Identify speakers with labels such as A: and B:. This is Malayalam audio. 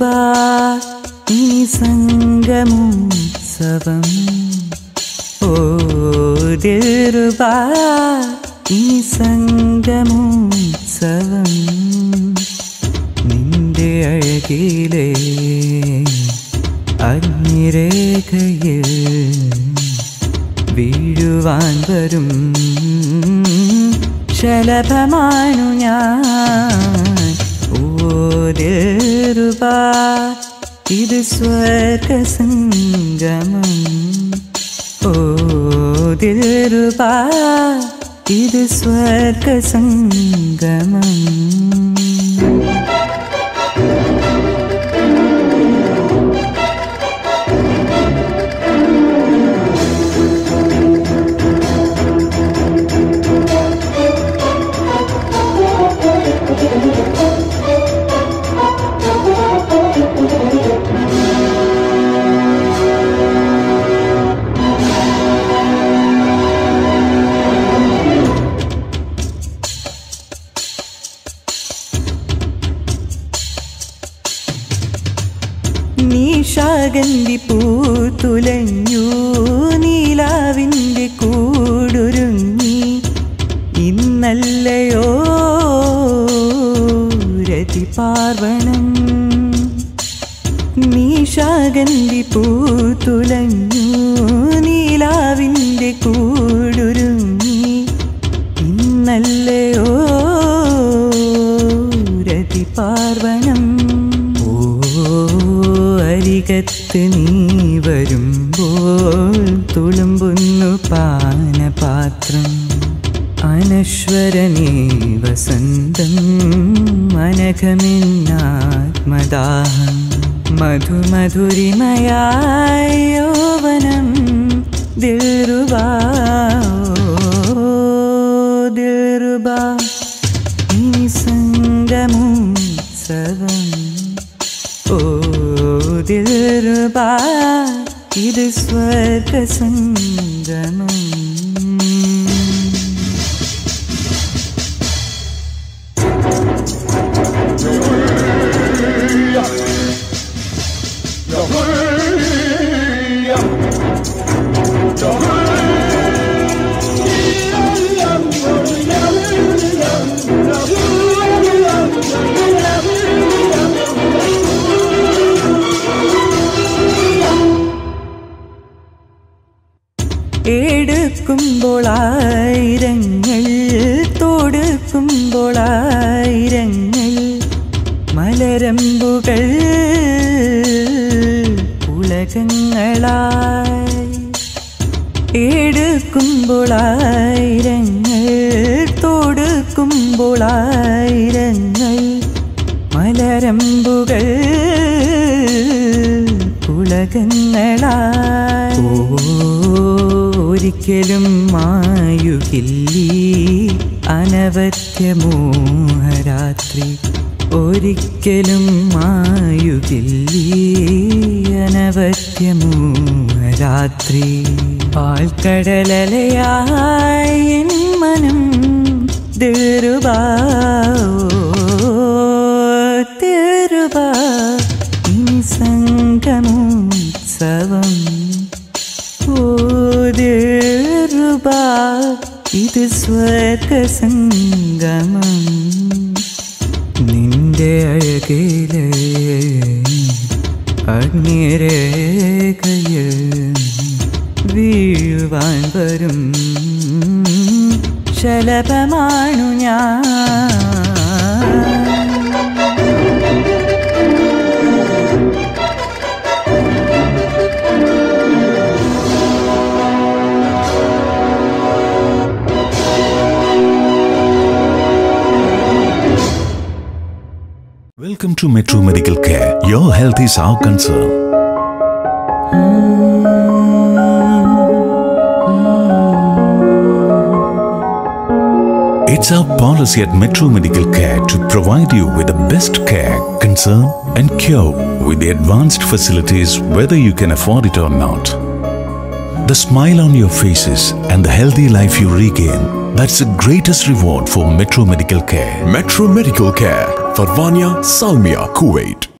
A: ദിൽറുബാ ഇനി സംഗമോത്സവം ഓ ദിൽറുബാ ഇനി സംഗമോത്സവം നിന്റെ അഴകിലെ അഗ്നിരേഖയിൽ വീഴുവാൻ വരും ശലഭമാണു ഞാൻ ഓരൂപ ഇത് സ്വർഗസംഗമം ഓരൂപ ഇത് സ്വർഗസംഗമം നീഷാഗന്ധി പൂത്തുലഞ്ഞു നീലാവിൻ്റെ കൂടൊരുങ്ങി ഇന്നല്ലയോ രതി പാർവണം നീഷാഗന്ധി പൂത്തുലഞ്ഞു നീലാവിൻ്റെ കൂടൊരുങ്ങി ഇന്നല്ലയോ രതി പാർവണം ഓ അരികത്ത് നീ വരുമ്പോൾ തുളുമ്പുന്നു പാനപാത്രം അനശ്വരനേ വസന്തം അനഘമിന്നാത്മദാഹം മധുമധുരിമയായ യൗവനം ദിൽറുബാ ഓ, ദിൽറുബാ ഇനി സംഗമോത്സവം ഓ ദിൽറുബാ ഇത് സ്വർഗസംഗമം എടുക്കുമ്പോൾ ആയിരങ്ങൾ തോടുക്കുമ്പോൾ ആയിരങ്ങൾ മലരമ്പുകൾ ഉലകങ്ങളായി എടുക്കുമ്പോൾ ആയിരങ്ങൾ തോടുക്കുമ്പോൾ ആയിരങ്ങൾ മലരമ്പുകൾ ഉലകങ്ങളായി ഒരിക്കലും മായുകില്ലീ അനവധ്യമോഹരാത്രി ഒരിക്കലും മായുകില്ലീ അനവധ്യമോഹരാത്രി പാൽക്കടലലയായ എൻ മനം തിരുവാ തിരുവാ ഇനി സംഗമോത്സവം ഓരൂപ ഇത് സ്വർഗസംഗമം നിന്റെ അഴകിലെ അഗ്നിരേഖയിൽ വീഴുവാൻ വരും ശലഭമാണു ഞാൻ
B: Welcome to Metro Medical Care. Your health is our concern. It's our policy at Metro Medical Care to provide you with the best care, concern, and cure with the advanced facilities whether you can afford it or not. The smile on your faces and the healthy life you regain, that's the greatest reward for Metro Medical Care.
C: Metro Medical Care, Farvania, Salmia, Kuwait.